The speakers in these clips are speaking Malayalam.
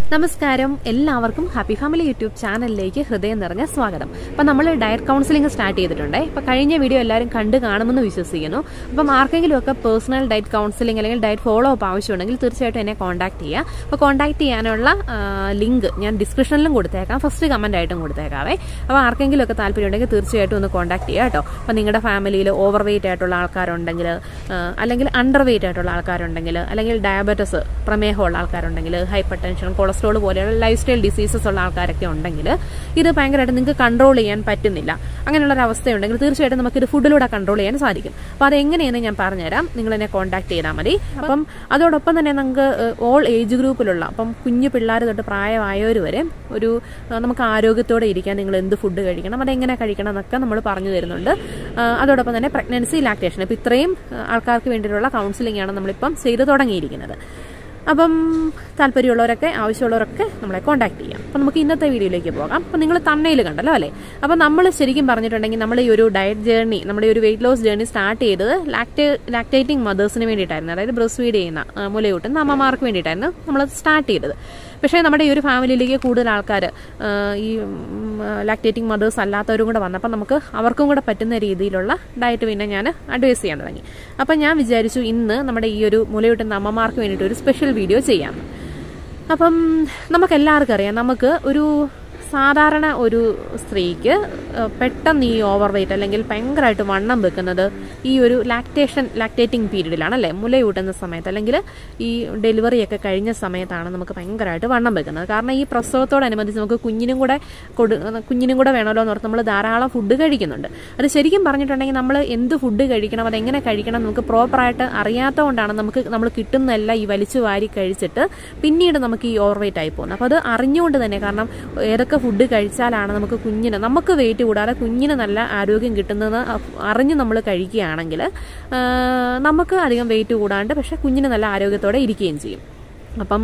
നമസ്കാരം എല്ലാവർക്കും ഹാപ്പി ഫാമിലി യൂട്യൂബ് ചാനലിലേക്ക് ഹൃദയം നിറഞ്ഞ സ്വാഗതം അപ്പം നമ്മൾ ഡയറ്റ് കൗൺസിലിംഗ് സ്റ്റാർട്ട് ചെയ്തിട്ടുണ്ട് ഇപ്പം കഴിഞ്ഞ വീഡിയോ എല്ലാവരും കണ്ടു കാണുമെന്ന് വിശ്വസിക്കുന്നു അപ്പം ആർക്കെങ്കിലും ഒക്കെ പേഴ്സണൽ ഡയറ്റ് കൗൺസിലിംഗ് അല്ലെങ്കിൽ ഡയറ്റ് ഫോളോ അപ്പ് ആവശ്യമുണ്ടെങ്കിൽ തീർച്ചയായിട്ടും എന്നെ കോൺടാക്ട് ചെയ്യുക അപ്പോൾ കോൺടാക്ട് ചെയ്യാനുള്ള ലിങ്ക് ഞാൻ ഡിസ്ക്രിപ്ഷനിലും കൊടുത്തേക്കാം ഫസ്റ്റ് കമൻ്റ് ആയിട്ടും കൊടുത്തേക്കാവേ അപ്പോൾ ആർക്കെങ്കിലും ഒക്കെ താല്പര്യമുണ്ടെങ്കിൽ തീർച്ചയായിട്ടും ഒന്ന് കോൺടാക്ട് ചെയ്യുക കേട്ടോ അപ്പോൾ നിങ്ങളുടെ ഫാമിലിയിൽ ഓവർ വെയിറ്റ് ആയിട്ടുള്ള ആൾക്കാരുണ്ടെങ്കിൽ അല്ലെങ്കിൽ അണ്ടർ വെയിറ്റ് ആയിട്ടുള്ള ആൾക്കാരുണ്ടെങ്കിൽ അല്ലെങ്കിൽ ഡയബറ്റസ് പ്രമേഹമുള്ള ആൾക്കാരുണ്ടെങ്കിൽ ഹൈപ്പർ ടെൻഷൻ കൊളസ്ട്രോൾ പോലെയുള്ള ലൈഫ് സ്റ്റൈൽ ഡിസീസസ് ഉള്ള ആൾക്കാരൊക്കെ ഉണ്ടെങ്കിൽ ഇത് ഭയങ്കരമായിട്ട് നിങ്ങൾക്ക് കൺട്രോൾ ചെയ്യാൻ പറ്റുന്നില്ല അങ്ങനെയുള്ള ഒരു അവസ്ഥയുണ്ടെങ്കിൽ തീർച്ചയായിട്ടും നമുക്ക് ഇത് ഫുഡിലൂടെ കൺട്രോൾ ചെയ്യാൻ സാധിക്കും അപ്പോൾ അതെങ്ങനെയെന്ന് ഞാൻ പറഞ്ഞുതരാം നിങ്ങൾ എന്നെ കോൺടാക്ട് ചെയ്താൽ മതി അപ്പം അതോടൊപ്പം തന്നെ നമുക്ക് ഓൾ ഏജ് ഗ്രൂപ്പിലുള്ള അപ്പം കുഞ്ഞു പിള്ളേർ തൊട്ട് പ്രായമായവർ വരെ ഒരു ആ, നമുക്ക് ആരോഗ്യത്തോടെ ഇരിക്കാൻ നിങ്ങൾ എന്ത് ഫുഡ് കഴിക്കണം അതെങ്ങനെ കഴിക്കണം എന്നൊക്കെ നമ്മൾ പറഞ്ഞു തരുന്നുണ്ട് ആ, അതോടൊപ്പം തന്നെ പ്രഗ്നൻസി ലാക്ടേഷൻ ഇപ്പം ഇത്രയും ആ, ആൾക്കാർക്ക് വേണ്ടിയിട്ടുള്ള കൗൺസിലിംഗ് ആണ് നമ്മളിപ്പം ചെയ്തു തുടങ്ങിയിരിക്കുന്നത് അപ്പം താല്പര്യമുള്ളവരൊക്കെ ആവശ്യമുള്ളവരൊക്കെ നമ്മളെ കോൺടാക്ട് ചെയ്യാം അപ്പം നമുക്ക് ഇന്നത്തെ വീഡിയോയിലേക്ക് പോകാം അപ്പം നിങ്ങൾ തണ്ണയിൽ കണ്ടല്ലോ അല്ലേ അപ്പം നമ്മൾ ശരിക്കും പറഞ്ഞിട്ടുണ്ടെങ്കിൽ നമ്മൾ ഈ ഒരു ഡയറ്റ് ജേർണി നമ്മുടെ ഈ ഒരു വെയിറ്റ് ലോസ് ജേർണി സ്റ്റാർട്ട് ചെയ്തത് ലാക്ടേ ലാക്ടേറ്റിംഗ് മദേഴ്സിന് വേണ്ടിയിട്ടായിരുന്നു അതായത് ബ്രസ്റ്റ് ഫീഡ് ചെയ്യുന്ന ആ, മുലയൂട്ടുന്ന അമ്മമാർക്ക് വേണ്ടിയിട്ടായിരുന്നു നമ്മൾ സ്റ്റാർട്ട് ചെയ്തത് പക്ഷേ നമ്മുടെ ഈ ഒരു ഫാമിലിയിലേക്ക് കൂടുതൽ ആൾക്കാർ ഈ ലാക്ടേറ്റിംഗ് മദേഴ്സ് അല്ലാത്തവരും കൂടെ വന്നപ്പോൾ നമുക്ക് അവർക്കും കൂടെ പറ്റുന്ന രീതിയിലുള്ള ഡയറ്റ് പിന്നെ ഞാൻ അഡ്വൈസ് ചെയ്യാൻ തുടങ്ങി അപ്പം ഞാൻ വിചാരിച്ചു ഇന്ന് നമ്മുടെ ഈ ഒരു മുലയൂട്ടുന്ന അമ്മമാർക്ക് വേണ്ടിയിട്ട് ഒരു സ്പെഷ്യൽ വീഡിയോ ചെയ്യാം അപ്പം നമുക്ക് എല്ലാവർക്കും അറിയാം നമുക്ക് ഒരു സാധാരണ ഒരു സ്ത്രീക്ക് ഏഹ്, പെട്ടെന്ന് ഈ ഓവർ വെയിറ്റ് അല്ലെങ്കിൽ ഭയങ്കരമായിട്ട് വണ്ണം വെക്കുന്നത് ഈ ഒരു ലാക്ടേഷൻ ലാക്ടേറ്റിംഗ് പീരീഡിലാണ് അല്ലേ മുലയൂട്ടുന്ന സമയത്ത് അല്ലെങ്കിൽ ഈ ഡെലിവറി ഒക്കെ കഴിഞ്ഞ സമയത്താണ് നമുക്ക് ഭയങ്കരമായിട്ട് വണ്ണം വെക്കുന്നത് കാരണം ഈ പ്രസവത്തോടനുബന്ധിച്ച് നമുക്ക് കുഞ്ഞിനും കൂടെ കൊടു കുഞ്ഞിനും കൂടെ വേണമല്ലോ എന്ന് ഓർത്ത് നമ്മൾ ധാരാളം ഫുഡ് കഴിക്കുന്നുണ്ട് അത് ശരിക്കും പറഞ്ഞിട്ടുണ്ടെങ്കിൽ നമ്മൾ എന്ത് ഫുഡ് കഴിക്കണം അതെങ്ങനെ കഴിക്കണം നമുക്ക് പ്രോപ്പറായിട്ട് അറിയാത്തതുകൊണ്ടാണ് നമുക്ക് നമ്മൾ കിട്ടുന്നതെല്ലാം ഈ വലിച്ചു വാരി കഴിച്ചിട്ട് പിന്നീട് നമുക്ക് ഈ ഓവർ വെയിറ്റ് ആയി പോകുന്നത് അപ്പോൾ അത് അറിഞ്ഞുകൊണ്ട് തന്നെ കാരണം ഏതൊക്കെ ഫുഡ് കഴിച്ചാലാണ് നമുക്ക് കുഞ്ഞിന് നമുക്ക് വെയിറ്റ് കൂടാതെ കുഞ്ഞിന് നല്ല ആരോഗ്യം കിട്ടുന്നതെന്ന് അറിഞ്ഞ് നമ്മൾ കഴിക്കുകയാണെങ്കിൽ ആ, നമുക്ക് അധികം വെയിറ്റ് കൂടാണ്ട് പക്ഷെ കുഞ്ഞിന് നല്ല ആരോഗ്യത്തോടെ ഇരിക്കുകയും ചെയ്യും അപ്പം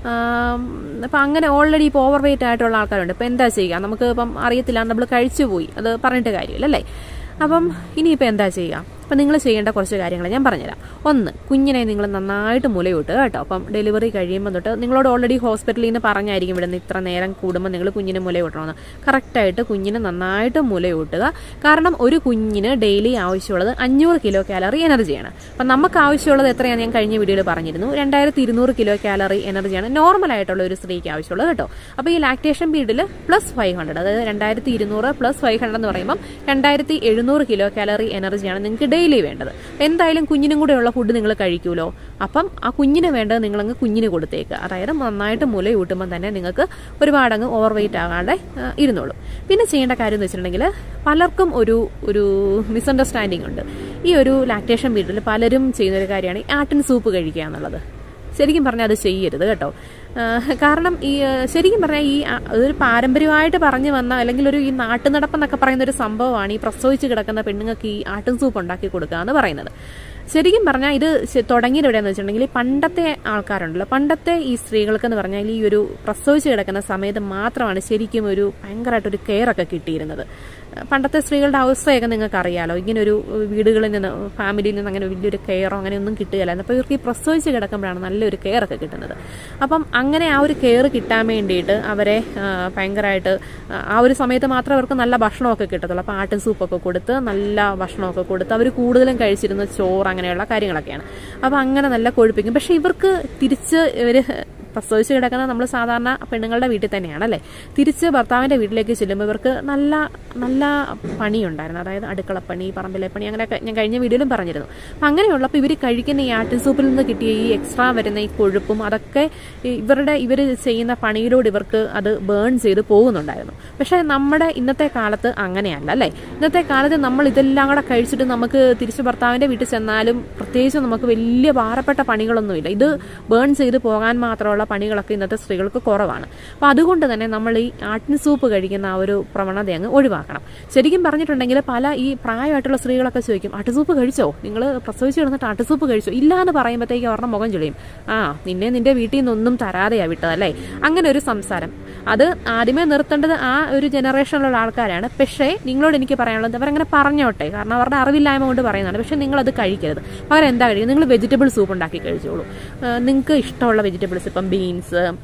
ആം, അപ്പം അങ്ങനെ ഓൾറെഡി ഇപ്പോൾ ഓവർ വെയിറ്റ് ആയിട്ടുള്ള ആൾക്കാരുണ്ട് ഇപ്പം എന്താ ചെയ്യുക നമുക്ക് ഇപ്പം അറിയത്തില്ല നമ്മൾ കഴിച്ചു പോയി അത് പറഞ്ഞിട്ട് കാര്യമില്ല അല്ലേ അപ്പം ഇനിയിപ്പോൾ എന്താ ചെയ്യുക അപ്പം നിങ്ങൾ ചെയ്യേണ്ട കുറച്ച് കാര്യങ്ങൾ ഞാൻ പറഞ്ഞുതരാം ഒന്ന് കുഞ്ഞിനെ നിങ്ങൾ നന്നായിട്ട് മുലയൂട്ടുക കേട്ടോ അപ്പം ഡെലിവറി കഴിയുമ്പോൾ തൊട്ട് നിങ്ങളോട് ഓൾറെഡി ഹോസ്പിറ്റലിൽ നിന്ന് പറഞ്ഞായിരിക്കും ഇവിടുന്ന് ഇത്ര നേരം കൂടുമ്പോൾ നിങ്ങൾ കുഞ്ഞിന് മുലയൂട്ടണമെന്ന് കറക്റ്റായിട്ട് കുഞ്ഞിന് നന്നായിട്ട് മുലയൂട്ടുക കാരണം ഒരു കുഞ്ഞിന് ഡെയിലി ആവശ്യമുള്ളത് അഞ്ഞൂറ് കിലോ കാലറി എനർജിയാണ് അപ്പം നമുക്ക് ആവശ്യമുള്ളത് എത്രയാണ് ഞാൻ കഴിഞ്ഞ വീഡിയോയിൽ പറഞ്ഞിരുന്നു രണ്ടായിരത്തി ഇരുന്നൂറ് കിലോ കാലറി എനർജിയാണ് നോർമൽ ആയിട്ടുള്ള ഒരു സ്ത്രീക്ക് ആവശ്യമുള്ളത് കേട്ടോ അപ്പോൾ ഈ ലാക്ടേഷൻ പീരീഡിൽ പ്ലസ് ഫൈവ് ഹൺഡ്രഡ് അതായത് രണ്ടായിരത്തി ഇരുന്നൂറ് പ്ലസ് ഫൈവ് ഹൺഡ്രഡ് എന്ന് പറയുമ്പോൾ രണ്ടായിരത്തി എഴുന്നൂറ് കിലോ കാലറി എനർജിയാണ് നിങ്ങൾക്ക് ഡെയിലി വേണ്ടത് എന്തായാലും കുഞ്ഞിനും കൂടെ ഉള്ള ഫുഡ് നിങ്ങൾ കഴിക്കൂലോ അപ്പം ആ കുഞ്ഞിന് വേണ്ടത് നിങ്ങളങ്ങ് കുഞ്ഞിന് കൊടുത്തേക്കുക അതായത് നന്നായിട്ട് മുലയൂട്ടുമ്പോൾ തന്നെ നിങ്ങൾക്ക് ഒരുപാടങ്ങ് ഓവർ വെയിറ്റ് ആകാതെ ആ, ഇരുന്നോളും പിന്നെ ചെയ്യേണ്ട കാര്യം എന്ന് വെച്ചിട്ടുണ്ടെങ്കിൽ പലർക്കും ഒരു ഒരു മിസ്അണ്ടർസ്റ്റാൻഡിംഗ് ഉണ്ട് ഈ ഒരു ലാക്ടേഷൻ പീരീഡിൽ പലരും ചെയ്യുന്ന ഒരു കാര്യമാണ് ഈ ആട്ടിൻ സൂപ്പ് കഴിക്കുക എന്നുള്ളത് ശരിക്കും പറഞ്ഞാൽ അത് ചെയ്യരുത് കേട്ടോ ആ, കാരണം ഈ ആ, ശരിക്കും പറഞ്ഞാൽ ഈ ആ, അതൊരു പാരമ്പര്യമായിട്ട് പറഞ്ഞു വന്ന അല്ലെങ്കിൽ ഒരു ഈ നാട്ടുനടപ്പെന്നൊക്കെ പറയുന്ന ഒരു സംഭവമാണ് ഈ പ്രസവിച്ച് കിടക്കുന്ന പെണ്ണുങ്ങൾക്ക് ഈ ആട്ടിൻ സൂപ്പ് ഉണ്ടാക്കി കൊടുക്കുക എന്ന് പറയുന്നത് ശരിക്കും പറഞ്ഞാൽ ഇത് ശ- തുടങ്ങിയത് എവിടെയാന്ന് വെച്ചിട്ടുണ്ടെങ്കിൽ ഈ പണ്ടത്തെ ആൾക്കാരുണ്ടല്ലോ പണ്ടത്തെ ഈ സ്ത്രീകൾക്ക് എന്ന് പറഞ്ഞാൽ ഈ ഒരു പ്രസവിച്ച് കിടക്കുന്ന സമയത്ത് മാത്രമാണ് ശരിക്കും ഒരു ഭയങ്കരമായിട്ടൊരു കെയർ ഒക്കെ കിട്ടിയിരുന്നത് പണ്ടത്തെ സ്ത്രീകളുടെ അവസ്ഥയൊക്കെ നിങ്ങൾക്ക് അറിയാലോ ഇങ്ങനെ ഒരു വീടുകളിൽ നിന്ന് ഫാമിലിയിൽ നിന്ന് അങ്ങനെ വലിയൊരു കെയറോ അങ്ങനെ ഒന്നും കിട്ടുകയില്ലായിരുന്നു അപ്പോൾ ഇവർക്ക് ഈ പ്രസവിച്ച് കിടക്കുമ്പോഴാണ് നല്ലൊരു കെയർ ഒക്കെ കിട്ടുന്നത് അപ്പം അങ്ങനെ ആ ഒരു കെയർ കിട്ടാൻ വേണ്ടിയിട്ട് അവരെ ആ, ഭയങ്കരമായിട്ട് ആ, ആ ഒരു സമയത്ത് മാത്രമേ അവർക്ക് നല്ല ഭക്ഷണമൊക്കെ കിട്ടത്തുള്ളൂ അപ്പോൾ ആട്ടിൻ സൂപ്പൊക്കെ കൊടുത്ത് നല്ല ഭക്ഷണമൊക്കെ കൊടുത്ത് അവർ കൂടുതലും കഴിച്ചിരുന്ന ചോറ് അങ്ങനെയുള്ള കാര്യങ്ങളൊക്കെയാണ് അപ്പോൾ അങ്ങനെ നല്ല കൊഴുപ്പിക്കും പക്ഷേ ഇവർക്ക് തിരിച്ച് ഇവർ പ്രസവിച്ച് കിടക്കുന്ന നമ്മൾ സാധാരണ പെണ്ണുങ്ങളുടെ വീട്ടിൽ തന്നെയാണ് അല്ലേ തിരിച്ച് ഭർത്താവിൻ്റെ വീട്ടിലേക്ക് ചെല്ലുമ്പോൾ ഇവർക്ക് നല്ല നല്ല പണിയുണ്ടായിരുന്നു അതായത് അടുക്കളപ്പണി പറമ്പിലെ പണി അങ്ങനെയൊക്കെ ഞാൻ കഴിഞ്ഞ വീഡിയോയിലും പറഞ്ഞിരുന്നു അപ്പം അങ്ങനെയുള്ളപ്പോൾ ഇവർ കഴിക്കുന്ന ഈ ആട്ടിൻ സൂപ്പിൽ നിന്ന് കിട്ടിയ ഈ എക്സ്ട്രാ വരുന്ന ഈ കൊഴുപ്പും അതൊക്കെ ഈ ഇവരുടെ ഇവർ ചെയ്യുന്ന പണിയിലൂടെ ഇവർക്ക് അത് ബേൺ ചെയ്ത് പോകുന്നുണ്ടായിരുന്നു പക്ഷേ നമ്മുടെ ഇന്നത്തെ കാലത്ത് അങ്ങനെയല്ല അല്ലേ ഇന്നത്തെ കാലത്ത് നമ്മൾ ഇതെല്ലാം കൂടെ കഴിച്ചിട്ട് നമുക്ക് തിരിച്ച് ഭർത്താവിൻ്റെ വീട്ടിൽ ചെന്നാലും പ്രത്യേകിച്ച് നമുക്ക് വലിയ ഭാരപ്പെട്ട പണികളൊന്നുമില്ല ഇത് ബേൺ ചെയ്ത് പോകാൻ മാത്രമുള്ള പണികളൊക്കെ ഇന്നത്തെ സ്ത്രീകൾക്ക് കുറവാണ് അപ്പോൾ അതുകൊണ്ട് തന്നെ നമ്മൾ ഈ ആട്ടിൻ സൂപ്പ് കഴിക്കുന്ന ആ ഒരു പ്രവണത അങ്ങ് ഒഴിവാക്കണം ശരിക്കും പറഞ്ഞിട്ടുണ്ടെങ്കിൽ പല ഈ പ്രായമായിട്ടുള്ള സ്ത്രീകളൊക്കെ ചോദിക്കും ആട്ടിൻ സൂപ്പ് കഴിച്ചോ നിങ്ങൾ പ്രസവിച്ച് കിടന്നിട്ട് ആട്ടിൻ സൂപ്പ് കഴിച്ചോ ഇല്ല എന്ന് പറയുമ്പോഴത്തേക്ക് അവരുടെ മുഖം ചുളിയും ആ നിന്നെ നിന്റെ വീട്ടിൽ നിന്നൊന്നും തരാതെയാ വിട്ടതല്ലേ അങ്ങനെ ഒരു സംസാരം അത് ആദ്യമേ നിർത്തേണ്ടത് ആ ഒരു ജനറേഷനിലുള്ള ആൾക്കാരാണ് പക്ഷേ നിങ്ങളോട് എനിക്ക് പറയാനുള്ളത് അവരങ്ങനെ പറഞ്ഞോട്ടെ കാരണം അവരുടെ അറിവില്ലായ്മ കൊണ്ട് പറയുന്നതാണ് പക്ഷേ നിങ്ങളത് കഴിക്കരുത് പകരം എന്താ കഴിക്കുക നിങ്ങൾ വെജിറ്റബിൾ സൂപ്പ് ഉണ്ടാക്കി കഴിച്ചോളൂ നിങ്ങൾക്ക് ഇഷ്ടമുള്ള വെജിറ്റബിൾസ് ഇപ്പം ബീൻസ്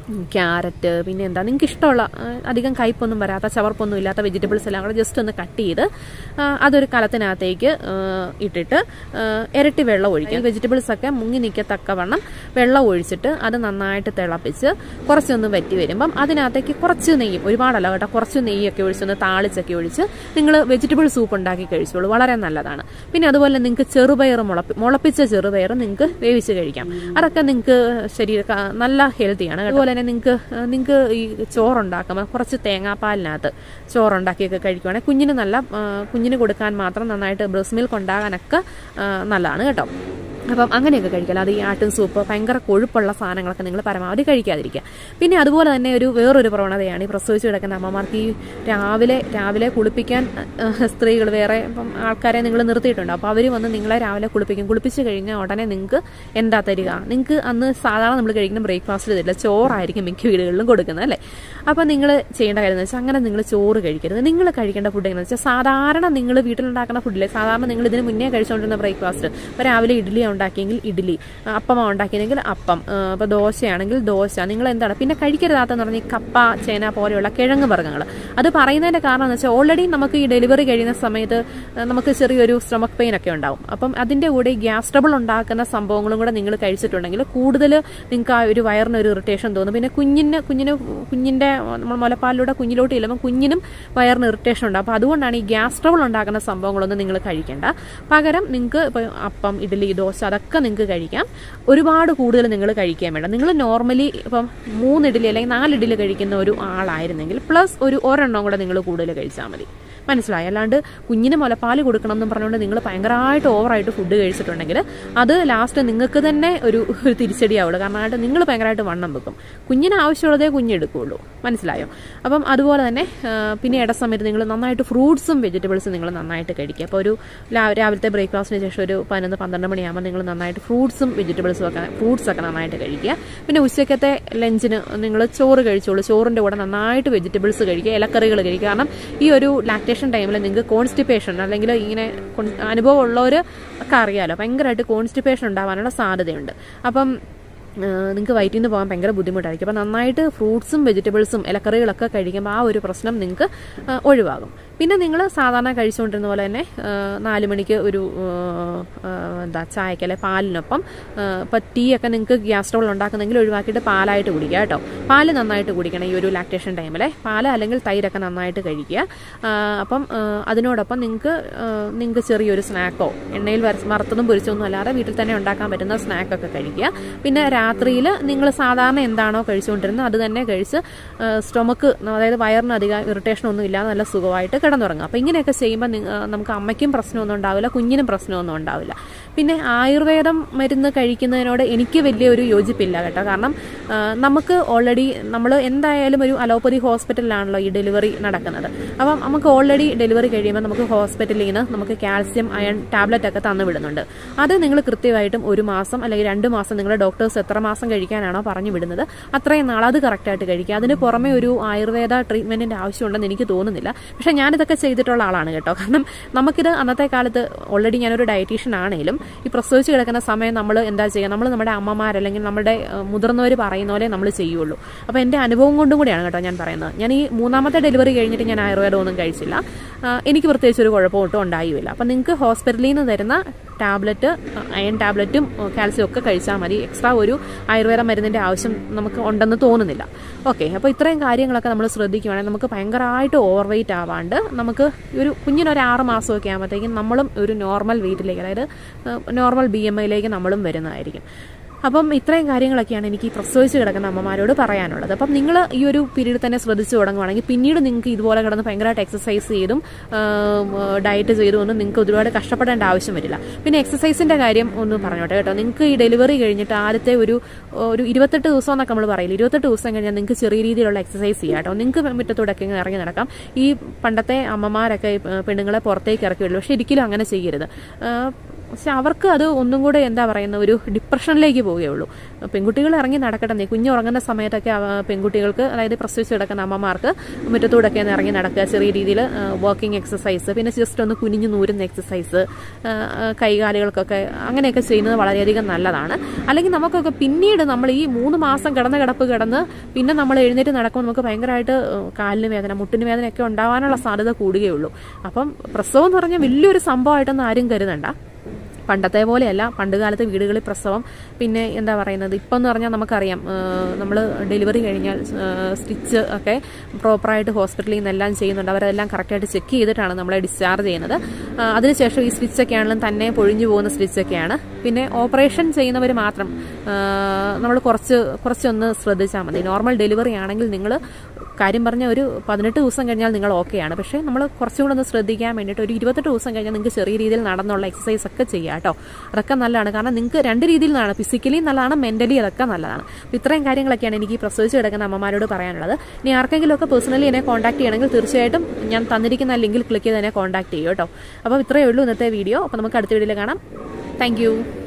ക്യാരറ്റ് പിന്നെ എന്താ നിങ്ങൾക്ക് ഇഷ്ടമുള്ള ആ, അധികം കയ്പൊന്നും വരാത്ത ചവർപ്പൊന്നും ഇല്ലാത്ത വെജിറ്റബിൾസ് എല്ലാം കൂടെ ജസ്റ്റ് ഒന്ന് കട്ട് ചെയ്ത് ആ, അതൊരു കലത്തിനകത്തേക്ക് ആ, ഇട്ടിട്ട് ആ, ഇരട്ടി വെള്ളം ഒഴിക്കുക വെജിറ്റബിൾസ് ഒക്കെ മുങ്ങി നിൽക്കത്തക്കവണ്ണം വെള്ളം ഒഴിച്ചിട്ട് അത് നന്നായിട്ട് തിളപ്പിച്ച് കുറച്ചൊന്ന് വറ്റി വരുമ്പം അതിനകത്തേക്ക് കുറച്ച് നെയ്യും ഒരുപാടല്ല കേട്ടോ കുറച്ച് നെയ്യൊക്കെ ഒഴിച്ചൊന്ന് താളിച്ചൊക്കെ ഒഴിച്ച് നിങ്ങൾ വെജിറ്റബിൾ സൂപ്പ് ഉണ്ടാക്കി കഴിച്ചോളൂ വളരെ നല്ലതാണ് പിന്നെ അതുപോലെ നിങ്ങൾക്ക് ചെറുപയർ മുളപ്പി മുളപ്പിച്ച ചെറുപയർ നിങ്ങൾക്ക് വേവിച്ച് കഴിക്കാം അതൊക്കെ നിങ്ങൾക്ക് ശരീര ക- നല്ല ഹെൽത്തിയാണ് അതുപോലെ തന്നെ നിങ്ങൾക്ക് നിങ്ങൾക്ക് ഈ ചോറുണ്ടാക്കുമ്പോൾ കുറച്ച് തേങ്ങാപ്പാലിനകത്ത് ചോറുണ്ടാക്കിയൊക്കെ കഴിക്കുവാണെങ്കിൽ കുഞ്ഞിന് നല്ല ആ, കുഞ്ഞിന് കൊടുക്കാൻ മാത്രം നന്നായിട്ട് ബ്രസ്റ്റ് മിൽക്ക് ഉണ്ടാകാനൊക്കെ ആ, നല്ലതാണ് കേട്ടോ അപ്പം അങ്ങനെയൊക്കെ കഴിക്കാം അത് ഈ ആട്ടും സൂപ്പ് ഭയങ്കര കൊഴുപ്പുള്ള സാധനങ്ങളൊക്കെ നിങ്ങൾ പരമാവധി കഴിക്കാതിരിക്കുക പിന്നെ അതുപോലെ തന്നെ ഒരു വേറൊരു പ്രവണതയാണ് ഈ പ്രസവിച്ച് കിടക്കുന്ന അമ്മമാർക്ക് ഈ രാവിലെ രാവിലെ കുളിപ്പിക്കാൻ സ്ത്രീകൾ വേറെ ഇപ്പം ആൾക്കാരെ നിങ്ങൾ നിർത്തിയിട്ടുണ്ട് അപ്പോൾ അവർ വന്ന് നിങ്ങളെ രാവിലെ കുളിപ്പിക്കും കുളിപ്പിച്ച് കഴിഞ്ഞാൽ ഉടനെ നിങ്ങൾക്ക് എന്താ തരിക നിങ്ങൾക്ക് അന്ന് സാധാരണ നമ്മൾ കഴിക്കുന്ന ബ്രേക്ക്ഫാസ്റ്റ് തരില്ല ചോറായിരിക്കും മിക്ക വീടുകളിലും കൊടുക്കുന്നത് അല്ലേ അപ്പോൾ നിങ്ങൾ ചെയ്യേണ്ട കാര്യം എന്ന് വെച്ചാൽ അങ്ങനെ നിങ്ങൾ ചോറ് കഴിക്കരുത് നിങ്ങൾ കഴിക്കേണ്ട ഫുഡ് എങ്ങനെയാണെന്ന് വെച്ചാൽ സാധാരണ നിങ്ങൾ വീട്ടിലുണ്ടാക്കുന്ന ഫുഡിലെ സാധാരണ നിങ്ങൾ ഇതിന് മുന്നേ കഴിച്ചുകൊണ്ടിരുന്ന ബ്രേക്ക്ഫാസ്റ്റ് ഇപ്പോൾ രാവിലെ ഇഡ്ഡലി ഉണ്ടാക്കിയെങ്കിൽ ഇഡ്ഡലി അപ്പമാണ് ഉണ്ടാക്കിയെങ്കിൽ അപ്പം ഇപ്പോൾ ദോശയാണെങ്കിൽ ദോശ നിങ്ങൾ എന്താണ് പിന്നെ കഴിക്കരുതാത്തെന്ന് പറഞ്ഞാൽ ഈ കപ്പ ചേന പോലെയുള്ള കിഴങ്ങ് വർഗ്ഗങ്ങൾ അത് പറയുന്നതിന്റെ കാരണം എന്ന് വെച്ചാൽ ഓൾറെഡി നമുക്ക് ഈ ഡെലിവറി കഴിയുന്ന സമയത്ത് ആ, നമുക്ക് ചെറിയൊരു സ്റ്റൊമക് പെയിൻ ഒക്കെ ഉണ്ടാവും അപ്പം അതിന്റെ കൂടെ ഈ ഗ്യാസ് ട്രബിൾ ഉണ്ടാക്കുന്ന സംഭവങ്ങളും കൂടെ നിങ്ങൾ കഴിച്ചിട്ടുണ്ടെങ്കിൽ കൂടുതൽ നിങ്ങൾക്ക് ആ ഒരു വയറിന് ഒരു ഇറിറ്റേഷൻ തോന്നും പിന്നെ കുഞ്ഞിന് കുഞ്ഞിന് കുഞ്ഞിന്റെ നമ്മൾ മുലപ്പാലിലൂടെ കുഞ്ഞിലോട്ട് ചെല്ലുമ്പോൾ കുഞ്ഞിനും വയറിന് ഇറിറ്റേഷൻ ഉണ്ടാവും അപ്പോൾ അതുകൊണ്ടാണ് ഈ ഗ്യാസ് ട്രബിൾ ഉണ്ടാക്കുന്ന സംഭവങ്ങളൊന്നും നിങ്ങൾ കഴിക്കേണ്ട പകരം നിങ്ങൾക്ക് ഇപ്പോൾ അപ്പം ഇഡ്ഡലി ദോശ അതൊക്കെ നിങ്ങൾക്ക് കഴിക്കാം ഒരുപാട് കൂടുതൽ നിങ്ങൾ കഴിക്കാൻ വേണ്ട നിങ്ങൾ നോർമലി ഇപ്പം മൂന്ന് ഇഡ്ഡലി അല്ലെങ്കിൽ നാല് ഇഡ്ഡലി കഴിക്കുന്ന ഒരു ആളായിരുന്നെങ്കിൽ പ്ലസ് ഒരു ഒരെണ്ണം കൂടെ നിങ്ങൾ കൂടുതൽ കഴിച്ചാൽ മതി മനസ്സിലായി അല്ലാണ്ട് കുഞ്ഞിന് മുലപ്പാൽ കൊടുക്കണം എന്നും പറഞ്ഞുകൊണ്ട് നിങ്ങൾ ഭയങ്കരമായിട്ട് ഓവറായിട്ട് ഫുഡ് കഴിച്ചിട്ടുണ്ടെങ്കിൽ അത് ലാസ്റ്റ് നിങ്ങൾക്ക് തന്നെ ഒരു ഒരു തിരിച്ചടിയാവുള്ളൂ കാരണം ആയിട്ട് നിങ്ങൾ ഭയങ്കരമായിട്ട് വണ്ണം വെക്കും കുഞ്ഞിന് ആവശ്യമുള്ളതേ കുഞ്ഞെടുക്കുകയുള്ളൂ മനസ്സിലായോ അപ്പം അതുപോലെ തന്നെ ആ, പിന്നെ ഇട സമയത്ത് നിങ്ങൾ നന്നായിട്ട് ഫ്രൂട്ട്സും വെജിറ്റബിൾസും നിങ്ങൾ നന്നായിട്ട് കഴിക്കുക അപ്പോൾ ഒരു ലാ- രാവിലത്തെ ബ്രേക്ക്ഫാസ്റ്റിന് ശേഷം ഒരു പതിനൊന്ന് പന്ത്രണ്ട് മണിയാകുമ്പോൾ നിങ്ങൾ നന്നായിട്ട് ഫ്രൂട്ട്സും വെജിറ്റബിൾസും ഒക്കെ ഫ്രൂട്ട്സ് ഒക്കെ നന്നായിട്ട് കഴിക്കുക പിന്നെ ഉച്ചക്കത്തെ ലഞ്ചിന് നിങ്ങൾ ചോറ് കഴിച്ചോളൂ ചോറിൻ്റെ കൂടെ നന്നായിട്ട് വെജിറ്റബിൾസ് കഴിക്കുക ഇലക്കറികൾ കഴിക്കുക കാരണം ഈ ഒരു ലാക്ടേഷൻ ടൈമിൽ നിങ്ങൾക്ക് കോൺസ്റ്റിപ്പേഷൻ അല്ലെങ്കിൽ ഇങ്ങനെ കൊൺ- അനുഭവം ഉള്ളവർ ഒക്കെ അറിയാലോ ഭയങ്കരമായിട്ട് കോൺസ്റ്റിപ്പേഷൻ ഉണ്ടാവാനുള്ള സാധ്യതയുണ്ട് അപ്പം നിങ്ങൾക്ക് വയറ്റിൽ നിന്ന് പോകാൻ ഭയങ്കര ബുദ്ധിമുട്ടായിരിക്കും അപ്പോൾ നന്നായിട്ട് ഫ്രൂട്ട്സും വെജിറ്റബിൾസും ഇലക്കറികളൊക്കെ കഴിക്കുമ്പോൾ ആ ഒരു പ്രശ്നം നിങ്ങൾക്ക് ആ, ഒഴിവാകും പിന്നെ നിങ്ങൾ സാധാരണ കഴിച്ചുകൊണ്ടിരുന്ന പോലെ തന്നെ ആ, നാല് മണിക്ക് ഒരു ആ, ആ, എന്താ ചായക്ക് അല്ലെ പാലിനൊപ്പം ഇപ്പം ടീ ഒക്കെ നിങ്ങൾക്ക് ഗ്യാസ് ട്രബിൾ ഉണ്ടാക്കുന്നെങ്കിൽ ഒഴിവാക്കിയിട്ട് പാലായിട്ട് കുടിക്കുക കേട്ടോ പാല് നന്നായിട്ട് കുടിക്കണം ഈ ഒരു ലാക്ടേഷൻ ടൈമിലെ പാല് അല്ലെങ്കിൽ തൈരൊക്കെ നന്നായിട്ട് കഴിക്കുക ആ, അപ്പം ആ, അതിനോടൊപ്പം നിങ്ങൾക്ക് നിങ്ങൾക്ക് ചെറിയൊരു സ്നാക്കോ എണ്ണയിൽ വര- വറുത്തതും പൊരിച്ചൊന്നും അല്ലാതെ വീട്ടിൽ തന്നെ ഉണ്ടാക്കാൻ പറ്റുന്ന സ്നാക്കൊക്കെ കഴിക്കുക പിന്നെ രാത്രിയിൽ നിങ്ങൾ സാധാരണ എന്താണോ കഴിച്ചുകൊണ്ടിരുന്നത് അത് തന്നെ കഴിച്ച് സ്റ്റൊമക്ക് അതായത് വയറിന് അധികം ഇറിറ്റേഷൻ ഒന്നും ഇല്ലാതെ നല്ല സുഖമായിട്ട് കിടന്നുറങ്ങുക അപ്പോൾ ഇങ്ങനെയൊക്കെ ചെയ്യുമ്പോൾ നിങ്ങ- ആ, നമുക്ക് അമ്മയ്ക്കും പ്രശ്നമൊന്നും ഉണ്ടാവില്ല കുഞ്ഞിനും പ്രശ്നമൊന്നും ഉണ്ടാവില്ല പിന്നെ ആയുർവേദം മരുന്ന് കഴിക്കുന്നതിനോട് എനിക്ക് വലിയൊരു യോജിപ്പില്ല കേട്ടോ കാരണം ആ, നമുക്ക് ഓൾറെഡി നമ്മൾ എന്തായാലും ഒരു അലോപ്പതി ഹോസ്പിറ്റലിലാണല്ലോ ഈ ഡെലിവറി നടക്കുന്നത് അപ്പം നമുക്ക് ഓൾറെഡി ഡെലിവറി കഴിയുമ്പോൾ നമുക്ക് ഹോസ്പിറ്റലിൽ നിന്ന് നമുക്ക് കാൽസ്യം അയൺ ടാബ്ലറ്റ് ഒക്കെ തന്നു വിടുന്നുണ്ട് അത് നിങ്ങൾ കൃത്യമായിട്ടും ഒരു മാസം അല്ലെങ്കിൽ രണ്ട് മാസം നിങ്ങളുടെ ഡോക്ടേഴ്സ് എത്ര മാസം കഴിക്കാനാണോ പറഞ്ഞു വിടുന്നത് അത്രയും നാൾ അത് കറക്റ്റായിട്ട് കഴിക്കുക അതിന് പുറമെ ഒരു ആയുർവേദ ട്രീറ്റ്മെന്റിന്റെ ആവശ്യമുണ്ടെന്ന് എനിക്ക് തോന്നുന്നില്ല പക്ഷെ ഞാനിതൊക്കെ ചെയ്തിട്ടുള്ള ആളാണ് കേട്ടോ കാരണം നമുക്കിത് അന്നത്തെ കാലത്ത് ഓൾറെഡി ഞാനൊരു ഡയറ്റീഷ്യൻ ആണെങ്കിലും ഈ പ്രസവിച്ച് കിടക്കുന്ന സമയം നമ്മൾ എന്താ ചെയ്യുക നമ്മൾ നമ്മുടെ അമ്മമാർ അല്ലെങ്കിൽ നമ്മുടെ മുതിർന്നവർ പറയുന്ന പോലെ നമ്മൾ ചെയ്യുള്ളൂ അപ്പോൾ എൻ്റെ അനുഭവം കൊണ്ടും കൂടിയാണ് കേട്ടോ ഞാൻ പറയുന്നത് ഞാൻ ഈ മൂന്നാമത്തെ ഡെലിവറി കഴിഞ്ഞിട്ട് ഞാൻ ആയുർവേദം ഒന്നും കഴിച്ചില്ല ആ, എനിക്ക് പ്രത്യേകിച്ച് ഒരു കുഴപ്പം ഒട്ടും ഉണ്ടായില്ല അപ്പം നിങ്ങൾക്ക് ഹോസ്പിറ്റലിൽ നിന്ന് തരുന്ന ടാബ്ലറ്റ് അയൺ ടാബ്ലറ്റും കാൽസ്യം ഒക്കെ കഴിച്ചാൽ മതി എക്സ്ട്രാ ഒരു ആയുർവേദ മരുന്നിൻ്റെ ആവശ്യം നമുക്ക് ഉണ്ടെന്ന് തോന്നുന്നില്ല ഓക്കെ അപ്പോൾ ഇത്രയും കാര്യങ്ങളൊക്കെ നമ്മൾ ശ്രദ്ധിക്കുകയാണെങ്കിൽ നമുക്ക് ഭയങ്കരമായിട്ട് ഓവർ വെയിറ്റ് ആവാണ്ട് നമുക്ക് ഒരു കുഞ്ഞിനൊരു ആറ് മാസമൊക്കെ ആകുമ്പോഴത്തേക്കും നമ്മളും ഒരു നോർമൽ വെയിറ്റിലേക്ക് അതായത് നോർമൽ ബി എം ഐയിലേക്ക് നമ്മളും വരുന്നതായിരിക്കും അപ്പം ഇത്രയും കാര്യങ്ങളൊക്കെയാണ് എനിക്ക് ഈ പ്രസവിച്ച് കിടക്കുന്ന അമ്മമാരോട് പറയാനുള്ളത് അപ്പം നിങ്ങൾ ഈ ഒരു പീരീഡ് തന്നെ ശ്രദ്ധിച്ചു തുടങ്ങുവാണെങ്കിൽ പിന്നീട് നിങ്ങൾക്ക് ഇതുപോലെ കിടന്ന് ഭയങ്കരമായിട്ട് എക്സസൈസ് ചെയ്തും ഡയറ്റ് ചെയ്തും ഒന്നും നിങ്ങൾക്ക് ഒരുപാട് കഷ്ടപ്പെടേണ്ട ആവശ്യം വരില്ല പിന്നെ എക്സസൈസിന്റെ കാര്യം ഒന്ന് പറഞ്ഞോട്ടെ കേട്ടോ നിങ്ങൾക്ക് ഈ ഡെലിവറി കഴിഞ്ഞിട്ട് ആദ്യത്തെ ഒരു ഒരു ഇരുപത്തെട്ട് ദിവസം എന്നൊക്കെ നമ്മൾ പറയില്ല ഇരുപത്തെട്ട് ദിവസം കഴിഞ്ഞാൽ നിങ്ങൾക്ക് ചെറിയ രീതിയിലുള്ള എക്സസൈസ് ചെയ്യാം കേട്ടോ നിങ്ങൾക്ക് മുറ്റത്തൂടെയൊക്കെ ഇങ്ങനെ ഇറങ്ങി നടക്കാം ഈ പണ്ടത്തെ അമ്മമാരൊക്കെ ഈ പെണ്ണുങ്ങളെ പുറത്തേക്ക് ഇറക്കി വിടും പക്ഷെ ഒരിക്കലും അങ്ങനെ ചെയ്യരുത് ആ, പക്ഷെ അവർക്ക് അത് ഒന്നും കൂടെ എന്താ പറയുന്ന ഒരു ഡിപ്രഷനിലേക്ക് പോവുകയുള്ളൂ പെൺകുട്ടികൾ ഇറങ്ങി നടക്കട്ടെ കുഞ്ഞ് ഉറങ്ങുന്ന സമയത്തൊക്കെ അവ- പെൺകുട്ടികൾക്ക് അതായത് പ്രസവിച്ച് കിടക്കുന്ന അമ്മമാർക്ക് മുറ്റത്തൂടൊക്കെ ഒന്ന് ഇറങ്ങി നടക്കുക ചെറിയ രീതിയിൽ വർക്കിംഗ് എക്സസൈസ് പിന്നെ ജസ്റ്റ് ഒന്ന് കുനിഞ്ഞു നൂരുന്ന എക്സസൈസ് കൈകാലുകൾക്കൊക്കെ അങ്ങനെയൊക്കെ ചെയ്യുന്നത് വളരെയധികം നല്ലതാണ് അല്ലെങ്കിൽ നമുക്കൊക്കെ പിന്നീട് നമ്മൾ ഈ മൂന്ന് മാസം കിടന്ന കിടപ്പ് കിടന്ന് പിന്നെ നമ്മൾ എഴുന്നേറ്റ് നടക്കുമ്പോൾ നമുക്ക് ഭയങ്കരമായിട്ട് ഏഹ്, കാലിന് വേദന മുട്ടിന് വേദനയൊക്കെ ഉണ്ടാവാനുള്ള സാധ്യത കൂടുകയുള്ളൂ അപ്പം പ്രസവം എന്ന് പറഞ്ഞാൽ വലിയൊരു സംഭവമായിട്ടൊന്നും ആരും കരുതണ്ട പണ്ടത്തെ പോലെയല്ല പണ്ട് കാലത്ത് വീടുകളിൽ പ്രസവം പിന്നെ എന്താ പറയുന്നത് ഇപ്പം എന്ന് പറഞ്ഞാൽ നമുക്കറിയാം നമ്മൾ ഡെലിവറി കഴിഞ്ഞാൽ സ്റ്റിച്ച് ഒക്കെ പ്രോപ്പറായിട്ട് ഹോസ്പിറ്റലിൽ നിന്നെല്ലാം ചെയ്യുന്നുണ്ട് അവരെല്ലാം കറക്റ്റായിട്ട് ചെക്ക് ചെയ്തിട്ടാണ് നമ്മളെ ഡിസ്ചാർജ് ചെയ്യുന്നത് ആ, അതിനുശേഷം ഈ സ്റ്റിച്ചൊക്കെ ആണെങ്കിലും തന്നെ പൊഴിഞ്ഞു പോകുന്ന സ്റ്റിച്ചൊക്കെയാണ് പിന്നെ ഓപ്പറേഷൻ ചെയ്യുന്നവർ മാത്രം നമ്മൾ കുറച്ച് കുറച്ചൊന്ന് ശ്രദ്ധിച്ചാൽ മതി നോർമൽ ഡെലിവറി ആണെങ്കിൽ നിങ്ങൾ കാര്യം പറഞ്ഞ ഒരു പതിനെട്ട് ദിവസം കഴിഞ്ഞാൽ നിങ്ങൾ ഓക്കെയാണ് പക്ഷേ നമ്മൾ കുറച്ചും കൂടെ ഒന്ന് ശ്രദ്ധിക്കാൻ വേണ്ടിയിട്ട് ഒരു ഇരുപത്തെട്ട് ദിവസം കഴിഞ്ഞാൽ നിങ്ങൾക്ക് ചെറിയ രീതിയിൽ നടന്നുള്ള എക്സസൈസ് ഒക്കെ ചെയ്യാം കേട്ടോ അതൊക്കെ നല്ലതാണ് കാരണം നിങ്ങൾക്ക് രണ്ട് രീതിയിൽ നിന്നാണ് ഫിസിക്കലി നല്ലതാണ് മെന്റലി അതൊക്കെ നല്ലതാണ് അപ്പോൾ ഇത്രയും കാര്യങ്ങളൊക്കെയാണ് എനിക്ക് ഈ പ്രസവിച്ച് കിടക്കുന്ന അമ്മമാരോട് പറയാനുള്ളത് ഇനി ആർക്കെങ്കിലും ഒക്കെ പേഴ്സണലി എന്നെ കോൺടാക്ട് ചെയ്യണമെങ്കിൽ തീർച്ചയായിട്ടും ഞാൻ തന്നിരിക്കുന്ന ലിങ്കിൽ ക്ലിക്ക് ചെയ്ത് എന്നെ കോൺടാക്ട് ചെയ്യും കേട്ടോ അപ്പോൾ ഇത്രയേ ഉള്ളൂ ഇന്നത്തെ വീഡിയോ അപ്പോൾ നമുക്ക് അടുത്ത വീഡിയോയിൽ കാണാം താങ്ക്